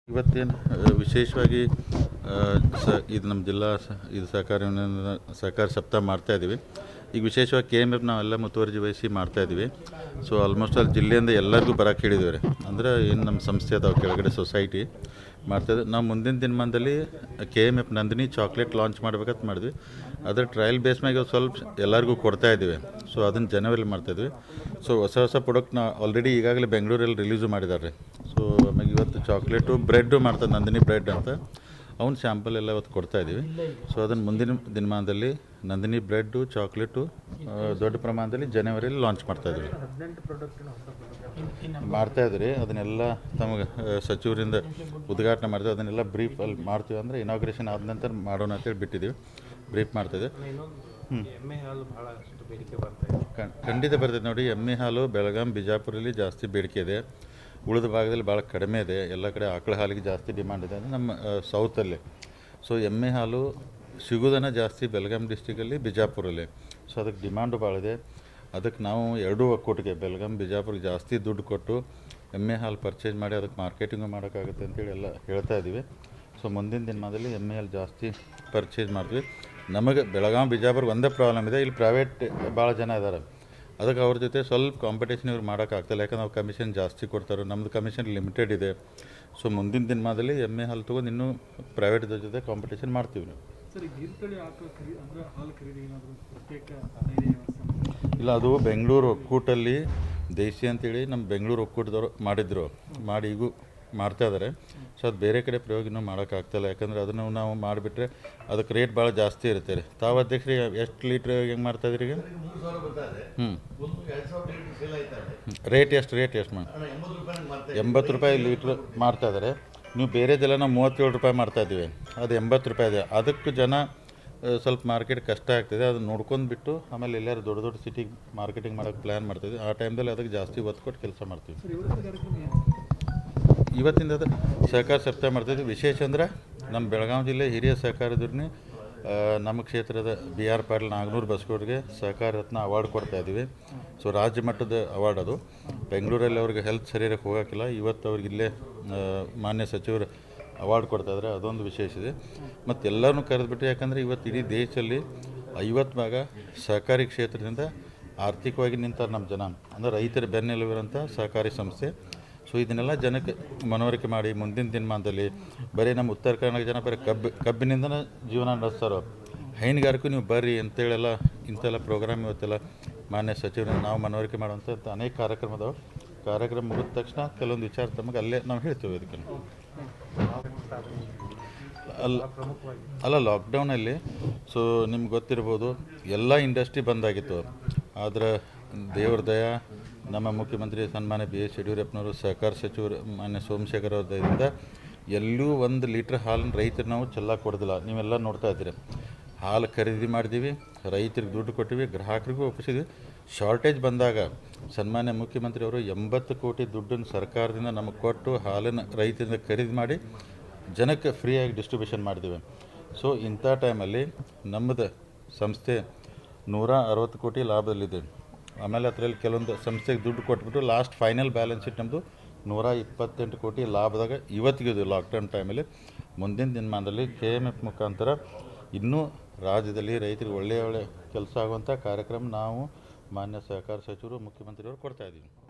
ಇವತ್ತೇನು ವಿಶೇಷವಾಗಿ ಆ, ಸ ಇದು ನಮ್ಮ ಜಿಲ್ಲಾ ಸ- ಇದು ಸಹಕಾರ ಯೂನಿಯನ್ ಸಹಕಾರ ಸಪ್ತಾಹ ಮಾಡ್ತಾ ಇದ್ದೀವಿ ಈಗ ವಿಶೇಷವಾಗಿ ಕೆ ಎಮ್ ಎಫ್ ನಾವೆಲ್ಲ ಮುತುವರ್ಜಿ ವಹಿಸಿ ಮಾಡ್ತಾ ಇದ್ದೀವಿ ಸೊ ಆಲ್ಮೋಸ್ಟ್ ಅಲ್ಲಿ ಜಿಲ್ಲೆಯಿಂದ ಎಲ್ಲರಿಗೂ ಬರೋಕ್ಕೆ ಹೇಳಿದ್ದೀವಿ ರೀ ಅಂದ್ರೆ ಏನು ನಮ್ಮ ಸಂಸ್ಥೆ ಅದಾವೆ ಕೆಳಗಡೆ ಸೊಸೈಟಿ ಮಾಡ್ತಾಯಿದ್ದೆ ನಾವು ಮುಂದಿನ ದಿನಮಾನದಲ್ಲಿ K M F Nandini chocolate launch ಮಾಡ್ಬೇಕಂತ ಮಾಡಿದ್ವಿ ಅದರ ಟ್ರಯಲ್ ಬೇಸ್ ಮ್ಯಾಗೆ ಸ್ವಲ್ಪ ಎಲ್ಲರಿಗೂ ಕೊಡ್ತಾ ಇದ್ದೀವಿ ಸೊ ಅದನ್ನು ಜನವರಿಲಿ ಮಾಡ್ತಾಯಿದ್ವಿ ಸೊ ಹೊಸ ಹೊಸ ಪ್ರಾಡಕ್ಟ್ ನಾ ಆಲ್ರೆಡಿ ಈಗಾಗಲೇ ಬೆಂಗಳೂರಲ್ಲಿ ರಿಲೀಸು ಮಾಡಿದ್ದಾರೆ ಸೊ ಆಮೇಲೆ ಇವತ್ತು ಚಾಕ್ಲೇಟು ಬ್ರೆಡ್ಡು ಮಾಡ್ತಾರೆ ನಂದಿನಿ ಬ್ರೆಡ್ ಅಂತ ಅವ್ನ ಸ್ಯಾಂಪಲ್ ಎಲ್ಲ ಇವತ್ತು ಕೊಡ್ತಾ ಇದ್ದೀವಿ ಸೊ ಅದನ್ನು ಮುಂದಿನ ದಿನಮಾನದಲ್ಲಿ ನಂದಿನಿ ಬ್ರೆಡ್ಡು ಚಾಕ್ಲೇಟು ಆ, ದೊಡ್ಡ ಪ್ರಮಾಣದಲ್ಲಿ ಜನವರಿಯಲ್ಲಿ ಲಾಂಚ್ ಮಾಡ್ತಾ ಇದ್ದೀವಿ ಮಾಡ್ತಾ ಇದ್ರಿ ಅದನ್ನೆಲ್ಲ ತಮಗೆ ಆ, ಸಚಿವರಿಂದ ಉದ್ಘಾಟನೆ ಮಾಡ್ತೀವಿ ಅದನ್ನೆಲ್ಲ ಬ್ರೀಫ್ ಅಲ್ಲಿ ಮಾಡ್ತೀವಿ ಅಂದರೆ ಇನಾಗ್ರೇಷನ್ ಆದ ನಂತರ ಮಾಡೋಣ ಅಂತೇಳಿ ಬಿಟ್ಟಿದ್ದೀವಿ ಬ್ರೀಫ್ ಮಾಡ್ತಿದ್ದೆ ಎಮ್ಮೆ ಹಾಲು ಬಹಳಷ್ಟು ಬೇಡಿಕೆ ಬರ್ತಾ ಇದೆ ಖ- ಖಂಡಿತ ಬರ್ತೈತೆ ನೋಡಿ ಎಮ್ಮೆ ಹಾಲು ಬೆಳಗಾಂ ಬಿಜಾಪುರಲ್ಲಿ ಜಾಸ್ತಿ ಬೇಡಿಕೆ ಇದೆ ಉಳಿದ ಭಾಗದಲ್ಲಿ ಭಾಳ ಕಡಿಮೆ ಇದೆ ಎಲ್ಲ ಕಡೆ ಆಕಳ ಹಾಲಿಗೆ ಜಾಸ್ತಿ ಡಿಮಾಂಡ್ ಇದೆ ಅಂದರೆ ನಮ್ಮ ಆ, ಸೌತಲ್ಲಿ ಸೊ ಎಮ್ಮೆ ಹಾಲು ಸಿಗೋದನ್ನ ಜಾಸ್ತಿ ಬೆಳಗಾಂ ಡಿಸ್ಟಿಕಲ್ಲಿ ಬಿಜಾಪುರಲ್ಲಿ ಸೊ ಅದಕ್ಕೆ ಡಿಮಾಂಡು ಭಾಳ ಇದೆ ಅದಕ್ಕೆ ನಾವು ಎರಡೂ ಒಕ್ಕೂಟಿಗೆ ಬೆಳಗಾಂ ಬಿಜಾಪುರ್ಗೆ ಜಾಸ್ತಿ ದುಡ್ಡು ಕೊಟ್ಟು ಎಮ್ಮೆ ಹಾಲು ಪರ್ಚೇಸ್ ಮಾಡಿ ಅದಕ್ಕೆ ಮಾರ್ಕೆಟಿಂಗು ಮಾಡೋಕ್ಕಾಗುತ್ತೆ ಅಂತೇಳಿ ಎಲ್ಲ ಹೇಳ್ತಾ ಇದ್ದೀವಿ ಸೊ ಮುಂದಿನ ದಿನಮಾನದಲ್ಲಿ ಎಮ್ಮೆ ಹಾಲು ಜಾಸ್ತಿ ಪರ್ಚೇಸ್ ಮಾಡ್ತೀವಿ ನಮಗೆ ಬೆಳಗಾಂ ಬಿಜಾಪುರ ಒಂದೇ ಪ್ರಾಬ್ಲಮ್ ಇದೆ ಇಲ್ಲಿ ಪ್ರೈವೇಟ್ ಭಾಳ ಜನ ಇದ್ದಾರೆ ಅದಕ್ಕೆ ಅವ್ರ ಜೊತೆ ಸ್ವಲ್ಪ ಕಾಂಪಿಟೇಷನ್ ಇವ್ರು ಮಾಡೋಕ್ಕಾಗ್ತಿಲ್ಲ ಯಾಕಂದ್ರೆ ಅವ್ರು ಕಮಿಷನ್ ಜಾಸ್ತಿ ಕೊಡ್ತಾರೆ ನಮ್ಮದು ಕಮಿಷನ್ ಲಿಮಿಟೆಡ್ ಇದೆ ಸೊ ಮುಂದಿನ ದಿನಮಾನದಲ್ಲಿ ಎಮ್ಮೆ ಹಾಲು ತೊಗೊಂಡು ಇನ್ನೂ ಪ್ರೈವೇಟ್ ಜೊತೆ ಕಾಂಪಿಟೇಷನ್ ಮಾಡ್ತೀವಿ ನಾವು ಸರ್ ಈ ಗೀರ್ತಳಿ ಆಕಳ ಖರೀದಿ ಅಂದ್ರೆ ಹಾಲು ಖರೀದಿ ಏನಾದರೂ ಪ್ರತ್ಯೇಕ ಡೈರಿ ವ್ಯವಸ್ಥೆ ಮಾಡ್ತೀರಾ? ಇಲ್ಲ ಅದು ಬೆಂಗಳೂರು ಒಕ್ಕೂಟಲ್ಲಿ ದೇಸಿ ಅಂತೇಳಿ ನಮ್ಮ ಬೆಂಗಳೂರು ಒಕ್ಕೂಟದವರು ಮಾಡಿದ್ರು ಮಾಡಿ ಈಗೂ ಮಾಡ್ತಾ ಇದ್ದಾರೆ ಸೊ ಅದು ಬೇರೆ ಕಡೆ ಪ್ರಯೋಗ ಇನ್ನೂ ಮಾಡೋಕ್ಕಾಗ್ತಾಯಿಲ್ಲ ಯಾಕಂದ್ರೆ ಅದನ್ನು ನಾವು ಮಾಡಿಬಿಟ್ರೆ ಅದಕ್ಕೆ ರೇಟ್ ಭಾಳ ಜಾಸ್ತಿ ಇರುತ್ತೆ ರೀ ತಾವು ಅಧ್ಯಕ್ಷರಿ ಎಷ್ಟು ಲೀಟ್ರ್ ಹೆಂಗೆ ಮಾಡ್ತಾ ಇದ್ರಿ ಈಗ ಹ್ಞೂ ರೇಟ್ ಎಷ್ಟು ರೇಟ್ ಎಷ್ಟು ಮಾಡಿ ಎಂಬತ್ತು ರೂಪಾಯಿ ಲೀಟ್ರ್ ಮಾಡ್ತಾ ಇದ್ದಾರೆ ನೀವು ಬೇರೆದೆಲ್ಲ ನಾವು ಮೂವತ್ತೇಳು ರೂಪಾಯಿ ಮಾಡ್ತಾ ಇದ್ದೀವಿ ಅದು ಎಂಬತ್ತು ರೂಪಾಯಿ ಇದೆ ಅದಕ್ಕೆ ಜನ ಆ, ಸ್ವಲ್ಪ ಮಾರ್ಕೆಟ್ ಕಷ್ಟ ಆಗ್ತಿದೆ ಅದನ್ನ ನೋಡ್ಕೊಂಡು ಬಿಟ್ಟು ಆಮೇಲೆ ಎಲ್ಲರೂ ದೊಡ್ಡ ದೊಡ್ಡ ಸಿಟಿಗೆ ಮಾರ್ಕೆಟಿಂಗ್ ಮಾಡೋಕ್ಕೆ ಪ್ಲ್ಯಾನ್ ಮಾಡ್ತಿದ್ವಿ ಆ ಟೈಮ್ದಲ್ಲಿ ಅದಕ್ಕೆ ಜಾಸ್ತಿ ಒತ್ತು ಕೊಟ್ಟು ಕೆಲಸ ಮಾಡ್ತೀವಿ ಸರ್ ಇವತ್ತಿನ ಕಾರ್ಯಕ್ರಮ ಏನು ಇವತ್ತಿಂದ ಅದು ಸಹಕಾರ ಸಪ್ತಾಹ ಮಾಡ್ತಿದ್ವಿ ವಿಶೇಷ ಅಂದ್ರೆ ನಮ್ಮ ಬೆಳಗಾವಿ ಜಿಲ್ಲೆ ಹಿರಿಯ ಸಹಕಾರದವ್ರನ್ನೇ ನಮ್ಮ ಕ್ಷೇತ್ರದ ಬಿ ಆರ್ ಪಾಟೀಲ್ ನಾಗನೂರು ಬಸ್ಕೋಡ್ಗೆ ಸಹಕಾರ ರತ್ನ ಅವಾರ್ಡ್ ಕೊಡ್ತಾ ಇದ್ದೀವಿ ಸೊ ರಾಜ್ಯ ಮಟ್ಟದ ಅವಾರ್ಡ್ ಅದು ಬೆಂಗಳೂರಲ್ಲಿ ಅವ್ರಿಗೆ ಹೆಲ್ತ್ ಸರಿಯಾಗಿ ಹೋಗೋಕ್ಕಿಲ್ಲ ಇವತ್ತು ಅವ್ರಿಗೆ ಇಲ್ಲೇ ಆ, ಮಾನ್ಯ ಸಚಿವರು ಅವಾರ್ಡ್ ಕೊಡ್ತಾ ಇದ್ದಾರೆ ಅದೊಂದು ವಿಶೇಷ ಇದೆ ಮತ್ತು ಎಲ್ಲರನ್ನೂ ಕರೆದುಬಿಟ್ಟು ಯಾಕಂದರೆ ಇವತ್ತು ಇಡೀ ದೇಶದಲ್ಲಿ ಐವತ್ತು ಭಾಗ ಸಹಕಾರಿ ಕ್ಷೇತ್ರದಿಂದ ಆರ್ಥಿಕವಾಗಿ ನಿಂತಾರೆ ನಮ್ಮ ಜನ ಅಂದರೆ ರೈತರ ಬೆನ್ನೆಲುಬಿರೋಂಥ ಸಹಕಾರಿ ಸಂಸ್ಥೆ ಸೊ ಇದನ್ನೆಲ್ಲ ಜನಕ್ಕೆ ಮನವರಿಕೆ ಮಾಡಿ ಮುಂದಿನ ದಿನಮಾನದಲ್ಲಿ ಬರೀ ನಮ್ಮ ಉತ್ತರ ಕರ್ನಾಟಕ ಜನ ಬರೀ ಕಬ್ಬು ಕಬ್ಬಿನಿಂದನೇ ಜೀವನ ನಡೆಸ್ತಾರೋ ಹೈನುಗಾರಿಕೆ ನೀವು ಬರ್ರಿ ಅಂತೇಳೆಲ್ಲ ಇಂಥೆಲ್ಲ ಪ್ರೋಗ್ರಾಮ್ ಇವತ್ತೆಲ್ಲ ಮಾನ್ಯ ಸಚಿವರನ್ನ ನಾವು ಮನವರಿಕೆ ಮಾಡುವಂಥ ಅನೇಕ ಕಾರ್ಯಕ್ರಮ ಅದಾವೆ ಕಾರ್ಯಕ್ರಮ ಮುಗಿದ ತಕ್ಷಣ ಕೆಲವೊಂದು ವಿಚಾರ ತಮಗೆ ಅಲ್ಲೇ ನಾವು ಹೇಳ್ತೇವೆ ಇದಕ್ಕೆ ಅಲ್ಲ ಅಲ್ಲ ಲಾಕ್ಡೌನಲ್ಲಿ ಸೊ ನಿಮ್ಗೆ ಗೊತ್ತಿರ್ಬೋದು ಎಲ್ಲ ಇಂಡಸ್ಟ್ರಿ ಬಂದಾಗಿತ್ತು ಆದರೆ ದೇವ್ರ ದಯ ನಮ್ಮ ಮುಖ್ಯಮಂತ್ರಿ ಸನ್ಮಾನ್ಯ ಬಿ ಎಸ್ ಯಡಿಯೂರಪ್ಪನವರು ಸಹಕಾರ ಸಚಿವರು ಮಾನ್ಯ ಸೋಮಶೇಖರ್ ಅವ್ರ ದಯದಿಂದ ಎಲ್ಲೂ ಒಂದು ಲೀಟ್ರ್ ಹಾಲನ್ನು ರೈತರು ನಾವು ಚೆಲ್ಲಾಕ್ ಕೊಡೋದಿಲ್ಲ ನೀವೆಲ್ಲ ನೋಡ್ತಾ ಇದ್ದೀರಿ ಹಾಲು ಖರೀದಿ ಮಾಡಿದ್ದೀವಿ ರೈತರಿಗೆ ದುಡ್ಡು ಕೊಟ್ಟಿವಿ ಗ್ರಾಹಕರಿಗೂ ಒಪ್ಪಿಸಿದ್ವಿ ಶಾರ್ಟೇಜ್ ಬಂದಾಗ ಸನ್ಮಾನ್ಯ ಮುಖ್ಯಮಂತ್ರಿ ಅವರು ಎಂಬತ್ತು ಕೋಟಿ ದುಡ್ಡನ್ನು ಸರ್ಕಾರದಿಂದ ನಮಗೆ ಕೊಟ್ಟು ಹಾಲನ್ನು ರೈತರಿಂದ ಖರೀದಿ ಮಾಡಿ ಜನಕ್ಕೆ ಫ್ರೀಯಾಗಿ ಡಿಸ್ಟ್ರಿಬ್ಯೂಷನ್ ಮಾಡಿದ್ದೀವಿ ಸೊ ಇಂಥ ಟೈಮಲ್ಲಿ ನಮ್ಮದು ಸಂಸ್ಥೆ ನೂರ ಅರವತ್ತು ಕೋಟಿ ಲಾಭದಲ್ಲಿದೆ ಆಮೇಲೆ ಅದರಲ್ಲಿ ಕೆಲವೊಂದು ಸಂಸ್ಥೆಗೆ ದುಡ್ಡು ಕೊಟ್ಬಿಟ್ಟು ಲಾಸ್ಟ್ ಫೈನಲ್ ಬ್ಯಾಲೆನ್ಸ್ ಶೀಟ್ ನಮ್ಮದು ನೂರ ಇಪ್ಪತ್ತೆಂಟು ಕೋಟಿ ಲಾಭದಾಗ ಇವತ್ತಿಗೆ ಇದು ಲಾಕ್ಡೌನ್ ಟೈಮಲ್ಲಿ ಮುಂದಿನ ದಿನಮಾನದಲ್ಲಿ ಕೆ ಎಮ್ ಎಫ್ ಮುಖಾಂತರ ಇನ್ನೂ ರಾಜ್ಯದಲ್ಲಿ ರೈತರಿಗೆ ಒಳ್ಳೆಯ ಒಳ್ಳೆಯ ಕೆಲಸ ಆಗುವಂಥ ಕಾರ್ಯಕ್ರಮ ನಾವು ಮಾನ್ಯ ಸಹಕಾರ ಸಚಿವರು ಮುಖ್ಯಮಂತ್ರಿಯವರು ಕೊಡ್ತಾ ಇದ್ದೀವಿ